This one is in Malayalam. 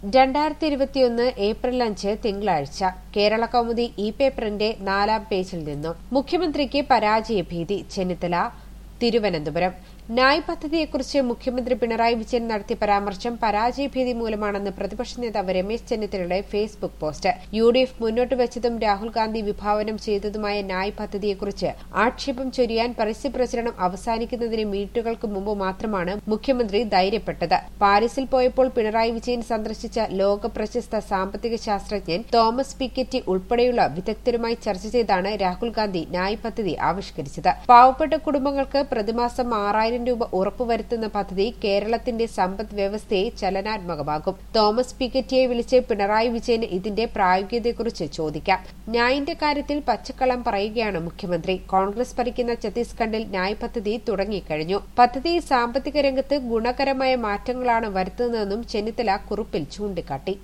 രണ്ടായിരത്തി ഇരുപത്തിയൊന്ന് ഏപ്രിൽ അഞ്ച് തിങ്കളാഴ്ച കേരള കൗമുദി ഇ പേപ്പറിന്റെ നാലാം പേജിൽ നിന്നും മുഖ്യമന്ത്രിക്ക് പരാജയഭീതി ചെന്നിത്തല തിരുവനന്തപുരം ന്യായ് പദ്ധതിയെക്കുറിച്ച് മുഖ്യമന്ത്രി പിണറായി വിജയൻ നടത്തിയ പരാമർശം പരാജയഭീതി മൂലമാണെന്ന് പ്രതിപക്ഷ നേതാവ് രമേശ് ചെന്നിത്തലയുടെ Facebook post U D F മുന്നോട്ട് വെച്ചതും രാഹുൽ ഗാന്ധി വിഭാവനം ചെയ്തതുമായ ന്യായ് പദ്ധതിയെക്കുറിച്ച് ആക്ഷേപം ചൊരിയാൻ പരസ്യപ്രചരണം അവസാനിക്കുന്നതിന് മിനിറ്റുകൾക്ക് മുമ്പ് മാത്രമാണ് മുഖ്യമന്ത്രി ധൈര്യപ്പെട്ടത് പാരീസിൽ പോയപ്പോൾ പിണറായി വിജയൻ സന്ദർശിച്ച ലോക പ്രശസ്ത സാമ്പത്തിക ശാസ്ത്രജ്ഞൻ തോമസ് പിക്കറ്റി ഉൾപ്പെടെയുള്ള വിദഗ്ധരുമായി ചർച്ച ചെയ്താണ് രാഹുൽ ഗാന്ധി ന്യായ് പദ്ധതി ആവിഷ്കരിച്ചത് പാവപ്പെട്ട കുടുംബങ്ങൾക്ക് പ്രതിമാസം ആറായിരം രൂപ ഉറപ്പുവരുത്തുന്ന പദ്ധതി കേരളത്തിന്റെ സമ്പദ് വ്യവസ്ഥയെ ചലനാത്മകമാക്കും തോമസ് പിക്കറ്റിയെ വിളിച്ച് പിണറായി വിജയന് ഇതിന്റെ പ്രായോഗികതയെക്കുറിച്ച് ചോദിക്കാം ന്യായിന്റെ കാര്യത്തിൽ പച്ചക്കള്ളം പറയുകയാണ് മുഖ്യമന്ത്രി കോൺഗ്രസ് ഭരിക്കുന്ന ഛത്തീസ്ഗഡിൽ ന്യായ് പദ്ധതി തുടങ്ങിക്കഴിഞ്ഞു പദ്ധതി സാമ്പത്തിക രംഗത്ത് ഗുണകരമായ മാറ്റങ്ങളാണ് വരുത്തുന്നതെന്നും ചെന്നിത്തല കുറിപ്പിൽ ചൂണ്ടിക്കാട്ടി